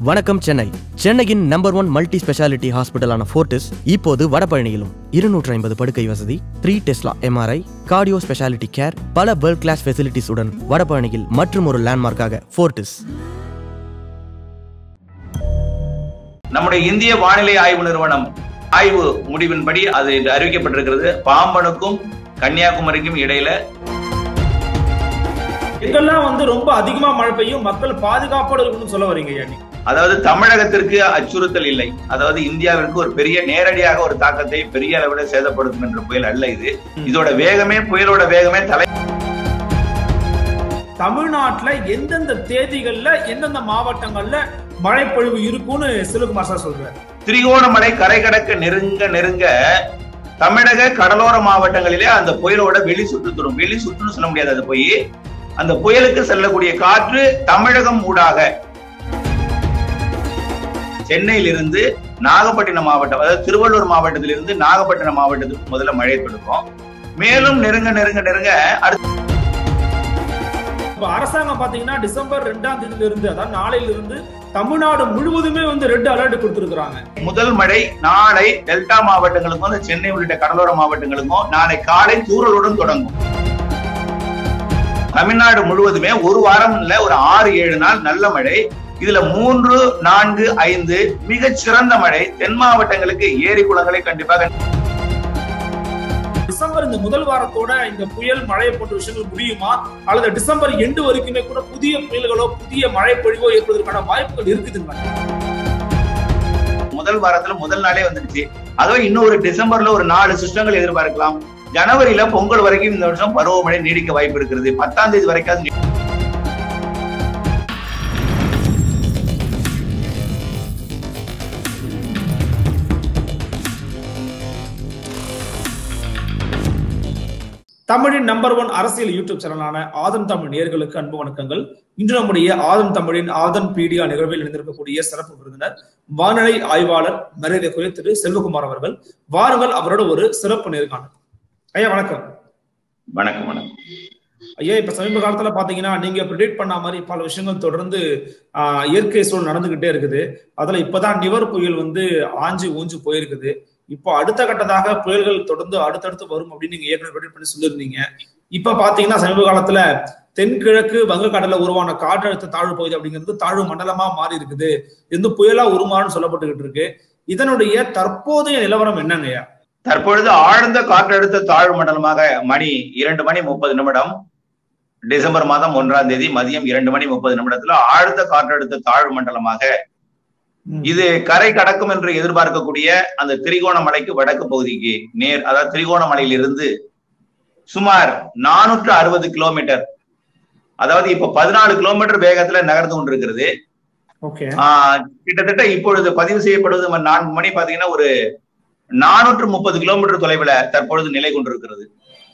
வணக்கம் சென்னை சென்னையின் number one multi speciality ஹாஸ்பிட்டலான ஃபோர்டிஸ் இப்போது வடபழனியிலும் இருநூற்றி ஐம்பது படுக்கை வசதி three tesla MRI cardio speciality care பல வேர்ல்ட் கிளாஸ் ஃபெசிலிட்டிஸுடன் வடபழனியில் மற்றும் ஒரு லேண்ட்மார்க்காக ஃபோர்டிஸ் நம்முடைய இந்திய வானிலை ஆய்வு நிறுவனம் ஆய்வு முடிவின்படி அது இன்று அறிவிக்கப்பட்டிருக்கிறது பாம்பனுக்கும் கன்னியாகுமரிக்கும் இடையில எங்கெல்லாம் வந்து ரொம்ப அதிகமா மழை பெய்யும் மக்கள் பாதுகாப்போட இருக்கணும்னு சொல்ல வரீங்க ஐயா நீங்க அதாவது தமிழகத்திற்கு அச்சுறுத்தல் இல்லை அதாவது இந்தியாவிற்கு ஒரு பெரிய நேரடியாக ஒரு தாக்கத்தை பெரிய அளவில் சேதப்படுத்தும் என்ற புயல் அல்ல இது இதோட வேகமே புயலோட வேகமே தலை தமிழ்நாட்டுல எந்தெந்த தேதிகள்ல எந்தெந்த மாவட்டங்கள்ல மழைப்பொழிவு இருக்கும்னு சிவகுமார் சார் சொல்றாரு திரிகோணமலை கரை கடக்க நெருங்க நெருங்க தமிழக கடலோர மாவட்டங்களிலே அந்த புயலோட வெளி சுற்றுத்தரும் வெளி சுற்றுன்னு சொல்ல முடியாது அது போய் அந்த புயலுக்கு செல்லக்கூடிய காற்று தமிழகம் ஊடாக சென்னையிலிருந்து நாகப்பட்டினம் மாவட்டம் அதாவது திருவள்ளூர் மாவட்டத்திலிருந்து நாகப்பட்டினம் மாவட்டத்துக்கு முதல்ல மழை கொடுக்கும் மேலும் நெருங்க நெருங்க நெருங்க அடுத்த இப்ப அரசாங்கம் பாத்தீங்கன்னா டிசம்பர் ரெண்டாம் தேதியில இருந்து அதாவது நாளையில இருந்து தமிழ்நாடு முழுவதுமே வந்து ரெட் அலர்ட் கொடுத்திருக்காங்க முதல் மழை நாளை டெல்டா மாவட்டங்களுக்கும் அந்த சென்னை உள்ளிட்ட கடலோர மாவட்டங்களுக்கும் நாளை காலை தூறலுடன் தொடங்கும் தமிழ்நாடு முழுவதுமே ஒரு வாரம் இல்ல ஒரு ஆறு ஏழு நாள் நல்ல மழை இதுல மூன்று நான்கு ஐந்து மிகச் சிறந்த மழை தென் மாவட்டங்களுக்கு ஏரி குளங்களை கண்டிப்பாக டிசம்பர் இந்த முதல் வாரத்தோட இந்த புயல் மழை போன்ற விஷயங்கள் முடியுமா அல்லது டிசம்பர் எண்டு வரைக்குமே கூட புதிய புயல்களோ புதிய மழை பொழிவோ ஏற்படுவதற்கான வாய்ப்புகள் இருக்குதுங்களா முதல் வாரத்துல முதல் நாளே வந்துடுச்சு ஆகவே இன்னும் ஒரு டிசம்பர்ல ஒரு நாலு சிஸ்டங்கள் எதிர்பார்க்கலாம் ஜனவரியில பொங்கல் வரைக்கும் இந்த வருஷம் பருவமழை நீடிக்க வாய்ப்பு இருக்கிறது பத்தாம் தேதி வரைக்கும் அது தமிழின் நம்பர் ஒன் அரசியல் யூடியூப் சேனலான ஆதன் தமிழ் நேயர்களுக்கு அன்பு வணக்கங்கள் இன்று நம்முடைய ஆதன் தமிழின் ஆதன் பீடியா நிகழ்வில் இணைந்திருக்கக்கூடிய சிறப்பு விருந்தினர் வானிலை ஆய்வாளர் மரியாதைக்குரிய திரு செல்வகுமார் அவர்கள் வாருங்கள் அவரோட ஒரு சிறப்பு நேர்காணல் ஐயா வணக்கம் வணக்கம் வணக்கம் ஐயா இப்ப சமீப காலத்துல பாத்தீங்கன்னா நீங்க ப்ரிடிக்ட் பண்ண மாதிரி பல விஷயங்கள் தொடர்ந்து ஆஹ், இயற்கை சூழல் நடந்துகிட்டே இருக்குது அதுல இப்பதான் நிவர் புயல் வந்து ஆஞ்சு ஊஞ்சு போயிருக்குது இப்போ அடுத்த கட்டதாக புயல்கள் தொடர்ந்து அடுத்தடுத்து வரும் அப்படின்னு நீங்க ஏற்கனவே ப்ரிடிக்ட் பண்ணி சொல்லியிருந்தீங்க இப்ப பாத்தீங்கன்னா சமீப காலத்துல தென்கிழக்கு வங்கக்கடல்ல உருவான காற்றழுத்த தாழ்வு பகுதி அப்படிங்கிறது தாழ்வு மண்டலமா மாறி இருக்குது இது வந்து புயலா உருமாறுன்னு சொல்லப்பட்டுக்கிட்டு இருக்கு இதனுடைய தற்போதைய நிலவரம் என்னங்கய்யா தற்பொழுது ஆழ்ந்த காற்றழுத்த தாழ்வு மண்டலமாக மணி இரண்டு மணி முப்பது நிமிடம் டிசம்பர் மாதம் ஒன்றாம் தேதி மதியம் இரண்டு மணி முப்பது நிமிடத்துல ஆழ்ந்த காற்றழுத்த தாழ்வு மண்டலமாக இது கரை கடக்கும் என்று எதிர்பார்க்கக்கூடிய அந்த திரிகோணமலைக்கு வடக்கு பகுதிக்கு நேர் அதாவது திரிகோணமலையிலிருந்து சுமார் நானூற்று அறுபது கிலோமீட்டர் அதாவது இப்ப பதினாலு கிலோமீட்டர் வேகத்துல நகர்ந்து கொண்டிருக்கிறது ஓகே ஆஹ் கிட்டத்தட்ட இப்பொழுது பதிவு செய்யப்படுவது ம- நான்கு மணி பாத்தீங்கன்னா ஒரு நானூற்று முப்பது கிலோமீட்டர் தொலைவுல தற்பொழுது நிலை கொண்டிருக்கிறது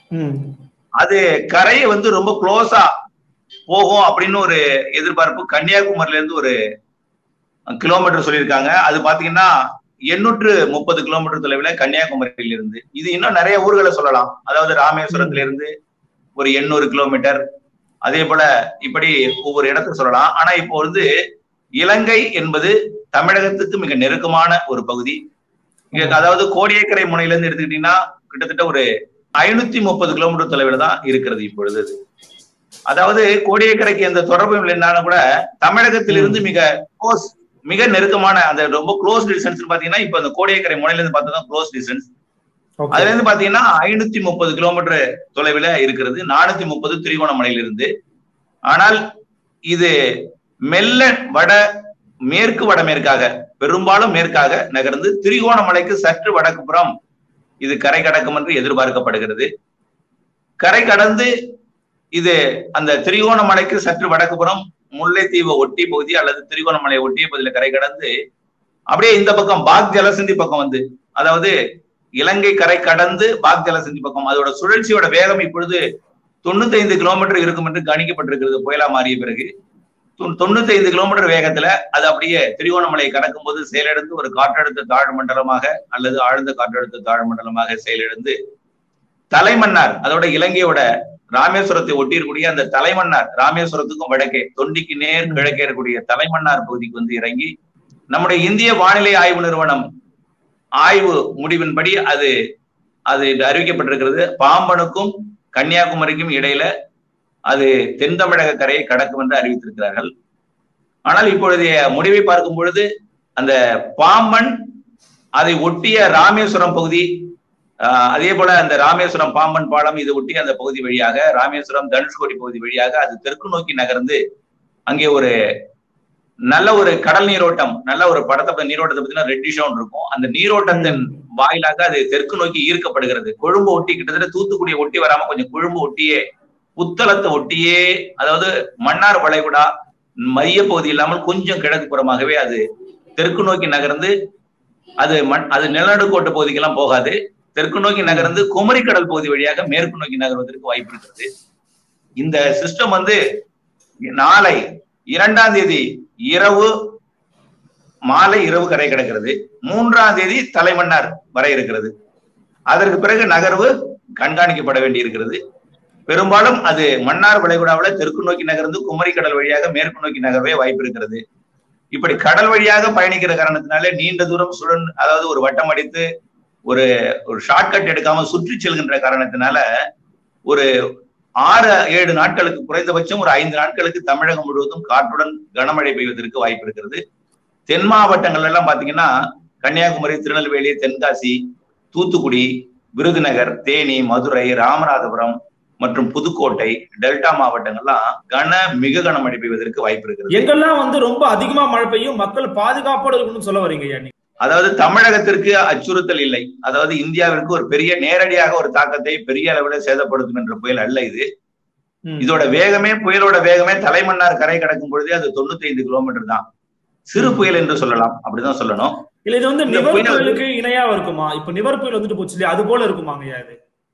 அது கரையை வந்து ரொம்ப க்ளோஸா போகும் அப்படின்னு ஒரு எதிர்பார்ப்பு கன்னியாகுமரியில இருந்து ஒரு கிலோமீட்டர் சொல்லியிருக்காங்க அது பாத்தீங்கன்னா எண்ணூற்று முப்பது கிலோமீட்டர் தொலைவுல கன்னியாகுமரியில இருந்து இது இன்னும் நிறைய ஊர்களை சொல்லலாம் அதாவது ராமேஸ்வரத்துல இருந்து ஒரு எண்ணூறு கிலோமீட்டர் அதே போல இப்படி ஒவ்வொரு இடத்தை சொல்லலாம் ஆனா இப்போ வந்து இலங்கை என்பது தமிழகத்துக்கு மிக நெருக்கமான ஒரு பகுதி இங்க அதாவது கோடியக்கரை முனையில இருந்து எடுத்துக்கிட்டீங்கன்னா கிட்டத்தட்ட ஒரு ஐநூத்தி முப்பது கிலோமீட்டர் தொலைவில் தான் இருக்கிறது இப்பொழுது அது. அதாவது கோடியக்கரைக்கு எந்த தொடர்பும் இல்லைன்னாலும் கூட தமிழகத்திலிருந்து மிக க்ளோஸ் மிக நெருக்கமான அந்த ரொம்ப க்ளோஸ் டிஸ்டன்ஸ் பாத்தீங்கன்னா இப்ப அந்த கோடியக்கரை முனையில இருந்து பார்த்தா க்ளோஸ் டிஸ்டன்ஸ் அதுல இருந்து பாத்தீங்கன்னா ஐநூத்தி முப்பது கிலோமீட்டர் தொலைவில் இருக்கிறது நானூத்தி முப்பது திரிகோணமலையில இருந்து ஆனால் இது மெல்ல வட மேற்கு வடமேற்காக பெரும்பாலும் மேற்காக நகர்ந்து திரிகோணமலைக்கு சற்று வடக்கு புறம் இது கரை கடக்கும் என்று எதிர்பார்க்கப்படுகிறது கரை கடந்து இது அந்த திரிகோணமலைக்கு சற்று வடக்கு புறம் முல்லைத்தீவை ஒட்டி பகுதி அல்லது திரிகோணமலையை ஒட்டிய பகுதியில கரை கடந்து அப்படியே இந்த பக்கம் பாக் ஜலசந்தி பக்கம் வந்து அதாவது இலங்கை கரை கடந்து பாக் ஜலசந்தி பக்கம் அதோட சுழற்சியோட வேகம் இப்பொழுது தொண்ணூத்தி ஐந்து கிலோமீட்டர் இருக்கும் என்று கணிக்கப்பட்டிருக்கிறது புயலா மாறிய பிறகு தொண்ணூத்தி ஐந்து கிலோமீட்டர் வேகத்துல அது அப்படியே திரிகோணமலையை கடக்கும் போது செயலிழந்து ஒரு காற்றழுத்த தாழ்வு மண்டலமாக அல்லது ஆழ்ந்த காற்றழுத்த தாழ்வு மண்டலமாக செயலிழந்து தலைமன்னார் அதோட இலங்கையோட ராமேஸ்வரத்தை ஒட்டி இருக்கக்கூடிய அந்த தலைமன்னார் ராமேஸ்வரத்துக்கும் வடக்கே தொண்டிக்கு நேர் கிழக்கே இருக்கக்கூடிய தலைமன்னார் பகுதிக்கு வந்து இறங்கி நம்முடைய இந்திய வானிலை ஆய்வு நிறுவனம் ஆய்வு முடிவின்படி அது அது அறிவிக்கப்பட்டிருக்கிறது பாம்பனுக்கும் கன்னியாகுமரிக்கும் இடையில அது தென் தமிழக கரையை கடக்கும் என்று அறிவித்திருக்கிறார்கள் ஆனால் இப்பொழுதைய முடிவை பார்க்கும் பொழுது அந்த பாம்பன் அதை ஒட்டிய ராமேஸ்வரம் பகுதி அதே போல அந்த ராமேஸ்வரம் பாம்பன் பாலம் இது ஒட்டி அந்த பகுதி வழியாக ராமேஸ்வரம் தனுஷ்கோடி பகுதி வழியாக அது தெற்கு நோக்கி நகர்ந்து அங்கே ஒரு நல்ல ஒரு கடல் நீரோட்டம் நல்ல ஒரு படத்தை நீரோட்டத்தை பத்தினா ரெட்டிஷோன் இருக்கும் அந்த நீரோட்டத்தின் வாயிலாக அது தெற்கு நோக்கி ஈர்க்கப்படுகிறது கொழும்பு ஒட்டி கிட்டத்தட்ட தூத்துக்குடியை ஒட்டி வராம கொஞ்சம் கொழும்பு ஒட்டியே புத்தளத்தை ஒட்டியே அதாவது மன்னார் வளைகுடா மைய பகுதி இல்லாமல் கொஞ்சம் கிழக்கு புறமாகவே அது தெற்கு நோக்கி நகர்ந்து அது மண் அது நிலநடுக்கோட்டு பகுதிக்கெல்லாம் போகாது தெற்கு நோக்கி நகர்ந்து குமரி கடல் பகுதி வழியாக மேற்கு நோக்கி நகர்வதற்கு வாய்ப்பு இருக்கிறது இந்த சிஸ்டம் வந்து நாளை இரண்டாம் தேதி இரவு மாலை இரவு கரை கிடக்கிறது மூன்றாம் தேதி தலைமன்னார் வர இருக்கிறது அதற்கு பிறகு நகர்வு கண்காணிக்கப்பட வேண்டி இருக்கிறது பெரும்பாலும் அது மன்னார் வளைகுடாவில் தெற்கு நோக்கி நகர்ந்து குமரி கடல் வழியாக மேற்கு நோக்கி நகரவே வாய்ப்பு இருக்கிறது இப்படி கடல் வழியாக பயணிக்கிற காரணத்தினாலே நீண்ட தூரம் சுழன் அதாவது ஒரு வட்டம் அடித்து ஒரு ஒரு ஷார்ட்கட் எடுக்காம சுற்றி செல்கின்ற காரணத்தினால ஒரு ஆறு ஏழு நாட்களுக்கு குறைந்தபட்சம் ஒரு ஐந்து நாட்களுக்கு தமிழகம் முழுவதும் காற்றுடன் கனமழை பெய்வதற்கு வாய்ப்பு இருக்கிறது தென் மாவட்டங்கள் எல்லாம் பாத்தீங்கன்னா கன்னியாகுமரி திருநெல்வேலி தென்காசி தூத்துக்குடி விருதுநகர் தேனி மதுரை ராமநாதபுரம் மற்றும் புதுக்கோட்டை டெல்டா மாவட்டங்கள்லாம் கன மிக கனமழை பெய்வதற்கு வாய்ப்பு இருக்கிறது எங்கெல்லாம் வந்து ரொம்ப அதிகமா மழை பெய்யும் மக்கள் பாதுகாப்போடு இருக்கணும்னு சொல்ல வரீங்க யானி அதாவது தமிழகத்திற்கு அச்சுறுத்தல் இல்லை அதாவது இந்தியாவிற்கு ஒரு பெரிய நேரடியாக ஒரு தாக்கத்தை பெரிய அளவில் சேதப்படுத்தும் என்ற புயல் அல்ல இது இதோட வேகமே புயலோட வேகமே தலைமன்னார் கரை கடக்கும் பொழுதே அது தொண்ணூத்தி ஐந்து கிலோமீட்டர் தான் சிறு புயல் என்று சொல்லலாம் அப்படிதான் சொல்லணும் இல்ல இது வந்து நிவர் புயலுக்கு இணையா இருக்குமா இப்ப நிவர் புயல் வந்துட்டு போச்சு இல்லையா அது போல இருக்குமாங்க அது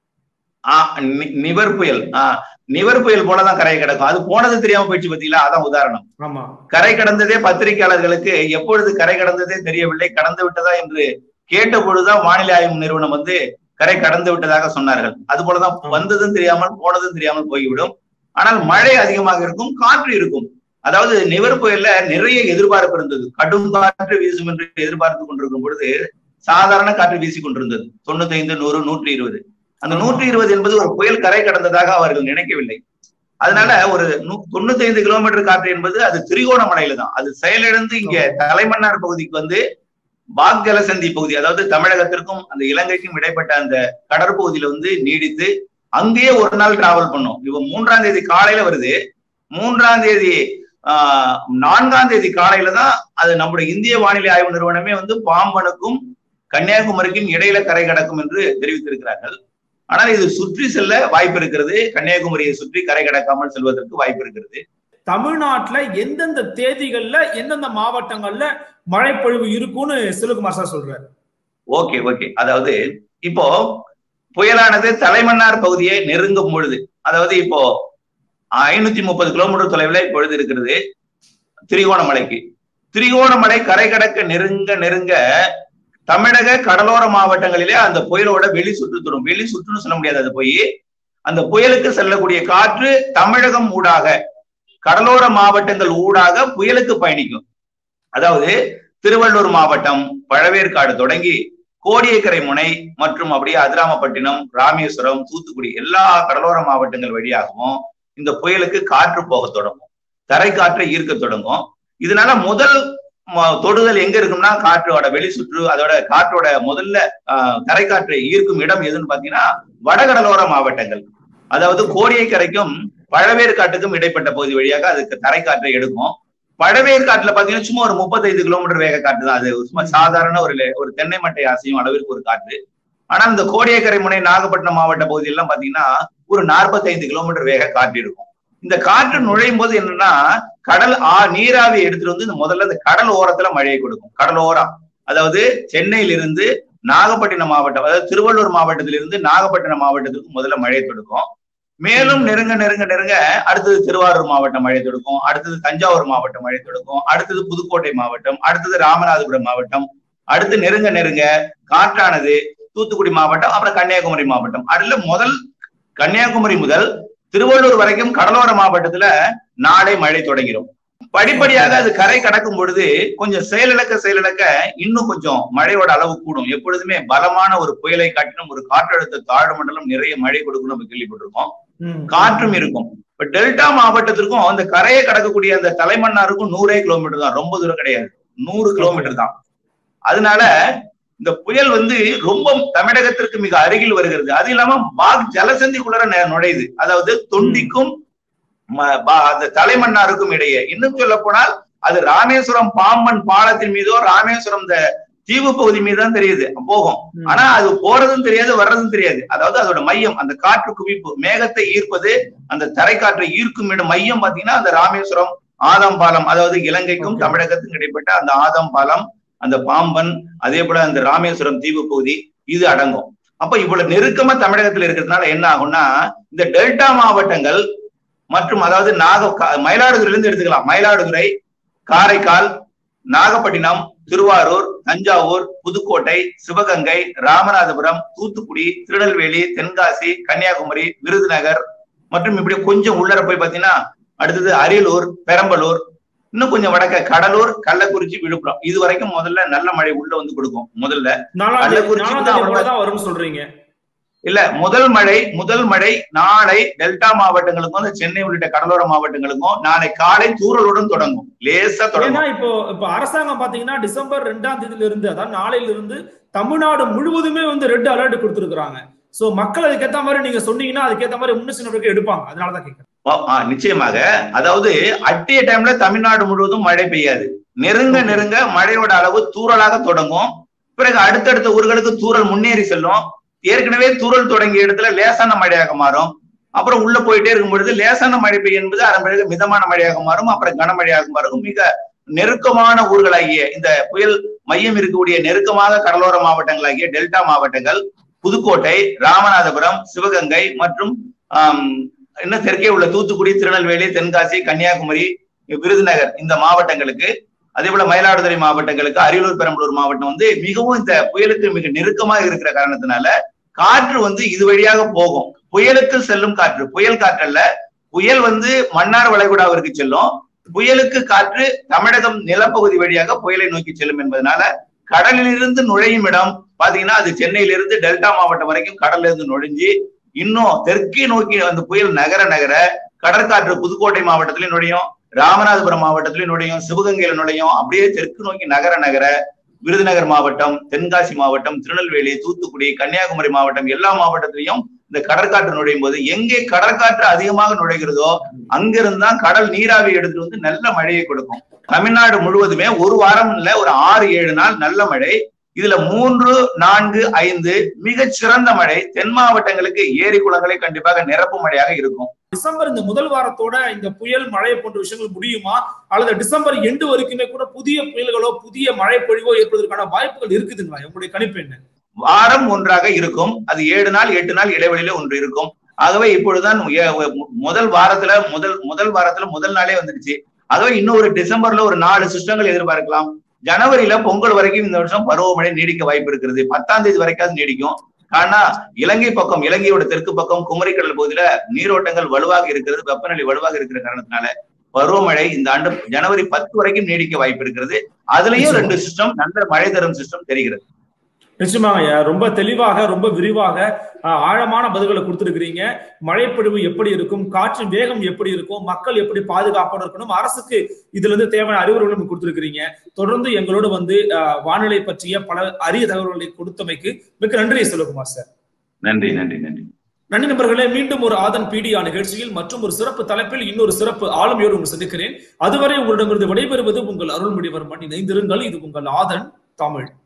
நிவர் புயல் ஆஹ் நிவர் புயல் போலதான் கரை கிடக்கும் அது போனது தெரியாம போயிடுச்சு பாத்தீங்களா அதான் உதாரணம் கரை கடந்ததே பத்திரிகையாளர்களுக்கு எப்பொழுது கரை கடந்ததே தெரியவில்லை கடந்து விட்டதா என்று கேட்ட பொழுதுதான் வானிலை ஆய்வு நிறுவனம் வந்து கரை கடந்து விட்டதாக சொன்னார்கள் அது போலதான் வந்ததும் தெரியாமல் போனதும் தெரியாமல் போய்விடும் ஆனால் மழை அதிகமாக இருக்கும் காற்று இருக்கும் அதாவது நிவர் புயல்ல நிறைய எதிர்பார்ப்பு இருந்தது கடும் காற்று வீசும் என்று எதிர்பார்த்து கொண்டிருக்கும் பொழுது சாதாரண காற்று வீசி கொண்டிருந்தது தொண்ணூத்தி ஐந்து நூறு நூற்றி இருபது அந்த நூற்றி இருபது என்பது ஒரு புயல் கரை கடந்ததாக அவர்கள் நினைக்கவில்லை அதனால ஒரு தொண்ணூத்தி ஐந்து கிலோமீட்டர் காற்று என்பது அது திரிகோணமலையில தான் அது செயலிழந்து இங்க தலைமன்னார் பகுதிக்கு வந்து பாக் ஜலசந்தி பகுதி அதாவது தமிழகத்திற்கும் அந்த இலங்கைக்கும் இடைப்பட்ட அந்த கடற்பகுதியில வந்து நீடித்து அங்கேயே ஒரு நாள் டிராவல் பண்ணும் இப்போ மூன்றாம் தேதி காலையில வருது மூன்றாம் தேதி ஆஹ் நான்காம் தேதி காலையில தான் அது நம்முடைய இந்திய வானிலை ஆய்வு நிறுவனமே வந்து பாம்பனுக்கும் கன்னியாகுமரிக்கும் இடையில கரை கடக்கும் என்று தெரிவித்திருக்கிறார்கள் ஆனால் இது சுற்றி செல்ல வாய்ப்பு இருக்கிறது கன்னியாகுமரியை சுற்றி கரை கடக்காமல் செல்வதற்கு வாய்ப்பு இருக்கிறது தமிழ்நாட்டுல எந்தெந்த தேதிகள்ல எந்தெந்த மாவட்டங்கள்ல மழைப்பொழிவு இருக்கும்னு சிவகுமார் சார் சொல்றாரு ஓகே ஓகே அதாவது இப்போ புயலானது தலைமன்னார் பகுதியை நெருங்கும் பொழுது அதாவது இப்போ ஐநூத்தி முப்பது கிலோமீட்டர் தொலைவில் இப்பொழுது இருக்கிறது திரிகோணமலைக்கு திரிகோணமலை கரை கடக்க நெருங்க நெருங்க தமிழக கடலோர மாவட்டங்களிலே அந்த புயலோட வெளி சுற்று தரும் வெளி சுற்றுன்னு சொல்ல முடியாது அது போய் அந்த புயலுக்கு செல்லக்கூடிய காற்று தமிழகம் ஊடாக கடலோர மாவட்டங்கள் ஊடாக புயலுக்கு பயணிக்கும் அதாவது திருவள்ளூர் மாவட்டம் பழவேற்காடு தொடங்கி கோடியக்கரை முனை மற்றும் அப்படியே அதிராமப்பட்டினம் ராமேஸ்வரம் தூத்துக்குடி எல்லா கடலோர மாவட்டங்கள் வழியாகவும் இந்த புயலுக்கு காற்று போக தொடங்கும் தரை காற்றை ஈர்க்க தொடங்கும் இதனால முதல் தொடுதல் எங்க இருக்கும்னா காற்றோட வெளி சுற்று அதோட காற்றோட முதல்ல தரைக்காற்றை ஈர்க்கும் இடம் எதுன்னு பாத்தீங்கன்னா வடகடலோர மாவட்டங்கள் அதாவது கோடியக்கரைக்கும் பழவேற்காட்டுக்கும் இடைப்பட்ட பகுதி வழியாக அதுக்கு தரைக்காற்றை எடுக்கும் பழவேற்காட்டுல பாத்தீங்கன்னா சும்மா ஒரு முப்பத்தைந்து கிலோமீட்டர் வேக காற்று தான் அது சும்மா சாதாரண ஒரு ஒரு தென்னை மட்டை அசையும் அளவிற்கு ஒரு காற்று ஆனா இந்த கோடியக்கரை முனை நாகப்பட்டினம் மாவட்ட பகுதியெல்லாம் பாத்தீங்கன்னா ஒரு நாற்பத்தைந்து கிலோமீட்டர் வேக காற்று இருக்கும் இந்த காற்று நுழையும் போது என்னன்னா கடல் ஆ நீராவி எடுத்துட்டு வந்து இந்த முதல்ல இந்த கடல் ஓரத்துல மழையை கொடுக்கும் கடல் ஓரம் அதாவது சென்னையிலிருந்து நாகப்பட்டினம் மாவட்டம் அதாவது திருவள்ளூர் மாவட்டத்திலிருந்து நாகப்பட்டினம் மாவட்டத்திற்கு முதல்ல மழை தொடுக்கும் மேலும் நெருங்க நெருங்க நெருங்க அடுத்தது திருவாரூர் மாவட்டம் மழை தொடுக்கும் அடுத்தது தஞ்சாவூர் மாவட்டம் மழை தொடுக்கும் அடுத்தது புதுக்கோட்டை மாவட்டம் அடுத்தது ராமநாதபுரம் மாவட்டம் அடுத்து நெருங்க நெருங்க காற்றானது தூத்துக்குடி மாவட்டம் அப்புறம் கன்னியாகுமரி மாவட்டம் அதுல முதல் கன்னியாகுமரி முதல் திருவள்ளூர் வரைக்கும் கடலோர மாவட்டத்துல நாளை மழை தொடங்கிடும் படிப்படியாக அது கரை கடக்கும் பொழுது கொஞ்சம் செயலிழக்க செயலிழக்க இன்னும் கொஞ்சம் மழையோட அளவு கூடும் எப்பொழுதுமே பலமான ஒரு புயலை காட்டிலும் ஒரு காற்றழுத்த தாழ்வு மண்டலம் நிறைய மழை கொடுக்கும் நம்ம கேள்விப்பட்டிருக்கோம் காற்றும் இருக்கும் இப்ப டெல்டா மாவட்டத்திற்கும் அந்த கரையை கடக்கக்கூடிய அந்த தலைமன்னாருக்கும் நூறே கிலோமீட்டர் தான் ரொம்ப தூரம் கிடையாது நூறு கிலோமீட்டர் தான் அதனால இந்த புயல் வந்து ரொம்ப தமிழகத்திற்கு மிக அருகில் வருகிறது அது இல்லாம பாக் ஜலசந்திக்குள்ள நுழையுது அதாவது தொண்டிக்கும் அந்த தலைமன்னாருக்கும் இடையே இன்னும் சொல்ல போனால் அது ராமேஸ்வரம் பாம்பன் பாலத்தின் மீதோ ராமேஸ்வரம் இந்த தீவு பகுதி மீது தான் தெரியுது போகும் ஆனா அது போறதும் தெரியாது வர்றதும் தெரியாது அதாவது அதோட மையம் அந்த காற்று குவிப்பு மேகத்தை ஈர்ப்பது அந்த தரைக்காற்றை ஈர்க்கும் இடம் மையம் பாத்தீங்கன்னா அந்த ராமேஸ்வரம் ஆதம் பாலம் அதாவது இலங்கைக்கும் தமிழகத்துக்கும் இடைப்பட்ட அந்த ஆதம் பாலம் அந்த பாம்பன் அதே போல அந்த ராமேஸ்வரம் தீவு பகுதி இது அடங்கும் அப்ப இவ்வளவு நெருக்கமா தமிழகத்துல இருக்கிறதுனால என்ன ஆகும்னா இந்த டெல்டா மாவட்டங்கள் மற்றும் அதாவது நாக மயிலாடுதுறையில இருந்து எடுத்துக்கலாம் மயிலாடுதுறை காரைக்கால் நாகப்பட்டினம் திருவாரூர் தஞ்சாவூர் புதுக்கோட்டை சிவகங்கை ராமநாதபுரம் தூத்துக்குடி திருநெல்வேலி தென்காசி கன்னியாகுமரி விருதுநகர் மற்றும் இப்படி கொஞ்சம் உள்ளர போய் பாத்தீங்கன்னா அடுத்தது அரியலூர் பெரம்பலூர் இன்னும் கொஞ்சம் வடக்க கடலூர் கள்ளக்குறிச்சி விழுப்புரம் இது வரைக்கும் முதல்ல நல்ல மழை உள்ள வந்து கொடுக்கும் முதல்ல வரும் சொல்றீங்க இல்ல முதல் மழை முதல் மழை நாளை டெல்டா மாவட்டங்களுக்கும் அந்த சென்னை உள்ளிட்ட கடலோர மாவட்டங்களுக்கும் நாளை காலை தூரலுடன் தொடங்கும் லேசா தொடங்கும் இப்போ இப்போ அரசாங்கம் பாத்தீங்கன்னா டிசம்பர் ரெண்டாம் தேதியில இருந்து அதாவது நாளையில இருந்து தமிழ்நாடு முழுவதுமே வந்து ரெட் அலர்ட் கொடுத்துருக்காங்க சோ மக்கள் அதுக்கேத்த மாதிரி நீங்க சொன்னீங்கன்னா அதுக்கேத்த மாதிரி முன்னெச்சரிக்கை எடுப்பாங்க அதனாலதான் கேட்கறேன் நிச்சயமாக அதாவது அட்டிய டைம்ல தமிழ்நாடு முழுவதும் மழை பெய்யாது நெருங்க நெருங்க மழையோட அளவு தூரலாக தொடங்கும் பிறகு அடுத்தடுத்த ஊர்களுக்கு தூரல் முன்னேறி செல்லும் ஏற்கனவே தூரல் தொடங்கிய இடத்துல லேசான மழையாக மாறும் அப்புறம் உள்ள போயிட்டே இருக்கும் பொழுது லேசான மழை பெய்யும் என்பது அதன் பிறகு மிதமான மழையாக மாறும் அப்புறம் கனமழையாக மாறும் மிக நெருக்கமான ஊர்களாகிய இந்த புயல் மையம் இருக்கக்கூடிய நெருக்கமாக கடலோர மாவட்டங்களாகிய டெல்டா மாவட்டங்கள் புதுக்கோட்டை ராமநாதபுரம் சிவகங்கை மற்றும் இன்னும் தெற்கே உள்ள தூத்துக்குடி திருநெல்வேலி தென்காசி கன்னியாகுமரி விருதுநகர் இந்த மாவட்டங்களுக்கு அதே போல மயிலாடுதுறை மாவட்டங்களுக்கு அரியலூர் பெரம்பலூர் மாவட்டம் வந்து மிகவும் இந்த புயலுக்கு மிக நெருக்கமாக இருக்கிற காரணத்தினால காற்று வந்து இது வழியாக போகும் புயலுக்கு செல்லும் காற்று புயல் காற்றல்ல புயல் வந்து மன்னார் வளைகுடாவிற்கு செல்லும் புயலுக்கு காற்று தமிழகம் நிலப்பகுதி வழியாக புயலை நோக்கி செல்லும் என்பதனால கடலிலிருந்து நுழையும் இடம் பாத்தீங்கன்னா அது சென்னையிலிருந்து டெல்டா மாவட்டம் வரைக்கும் கடல்ல இருந்து நுழைஞ்சு இன்னும் தெற்கே நோக்கி அந்த புயல் நகர நகர கடற்காற்று புதுக்கோட்டை மாவட்டத்திலையும் நுழையும் ராமநாதபுரம் மாவட்டத்திலையும் நுழையும் சிவகங்கையில நுழையும் அப்படியே தெற்கு நோக்கி நகர நகர விருதுநகர் மாவட்டம் தென்காசி மாவட்டம் திருநெல்வேலி தூத்துக்குடி கன்னியாகுமரி மாவட்டம் எல்லா மாவட்டத்திலையும் இந்த கடற்காற்று நுழையும் போது எங்கே கடற்காற்று அதிகமாக நுழைகிறதோ அங்கிருந்தா கடல் நீராவி எடுத்துட்டு வந்து நல்ல மழையை கொடுக்கும் தமிழ்நாடு முழுவதுமே ஒரு வாரம் இல்ல ஒரு ஆறு ஏழு நாள் நல்ல மழை இதுல மூன்று நான்கு ஐந்து மிகச் சிறந்த மழை தென் மாவட்டங்களுக்கு ஏரி குளங்களை கண்டிப்பாக நிரப்பு மழையாக இருக்கும் டிசம்பர் இந்த முதல் வாரத்தோட இந்த புயல் மழை போன்ற விஷயங்கள் முடியுமா அல்லது டிசம்பர் எண்டு வரைக்குமே கூட புதிய புயல்களோ புதிய மழை பொழிவோ ஏற்படுவதற்கான வாய்ப்புகள் இருக்குதுங்களா உங்களுடைய கணிப்பு என்ன வாரம் ஒன்றாக இருக்கும் அது ஏழு நாள் எட்டு நாள் இடைவெளியில ஒன்று இருக்கும் ஆகவே இப்பொழுதுதான் முதல் வாரத்துல முதல் முதல் வாரத்துல முதல் நாளே வந்துடுச்சு ஆகவே இன்னும் ஒரு டிசம்பர்ல ஒரு நாலு சிஸ்டங்கள் எதிர்பார்க்கலாம் ஜனவரியில பொங்கல் வரைக்கும் இந்த வருஷம் பருவமழை நீடிக்க வாய்ப்பு இருக்கிறது பத்தாம் தேதி வரைக்கும் நீடிக்கும் ஆனா இலங்கை பக்கம் இலங்கையோட தெற்கு பக்கம் குமரிக்கடல் பகுதியில நீரோட்டங்கள் வலுவாக இருக்கிறது வெப்பநிலை வலுவாக இருக்கிற காரணத்தினால பருவமழை இந்த ஆண்டு ஜனவரி பத்து வரைக்கும் நீடிக்க வாய்ப்பு இருக்கிறது அதுலயும் ரெண்டு சிஸ்டம் நல்ல மழை தரும் சிஸ்டம் தெரிகிறது நிச்சயமாங்க ரொம்ப தெளிவாக ரொம்ப விரிவாக ஆழமான பதில்களை கொடுத்துருக்கிறீங்க மழைப்பொழிவு எப்படி இருக்கும் காற்றின் வேகம் எப்படி இருக்கும் மக்கள் எப்படி பாதுகாப்போடு இருக்கணும் அரசுக்கு இதுல இருந்து தேவையான அறிவுரைகளும் கொடுத்துருக்கிறீங்க தொடர்ந்து எங்களோடு வந்து வானிலை பற்றிய பல அரிய தகவல்களை கொடுத்தமைக்கு மிக்க நன்றி செல்வகுமார் சார் நன்றி நன்றி நன்றி நன்றி நண்பர்களே மீண்டும் ஒரு ஆதன் பிடிஆ நிகழ்ச்சியில் மற்றும் ஒரு சிறப்பு தலைப்பில் இன்னொரு சிறப்பு ஆளுமையோடு உங்கள் சந்திக்கிறேன் அதுவரை உங்களிடமிருந்து விடைபெறுவது உங்கள் அருள்மொழிவர்மன் இணைந்திருங்கள் இது உங்கள் ஆதன் தமிழ்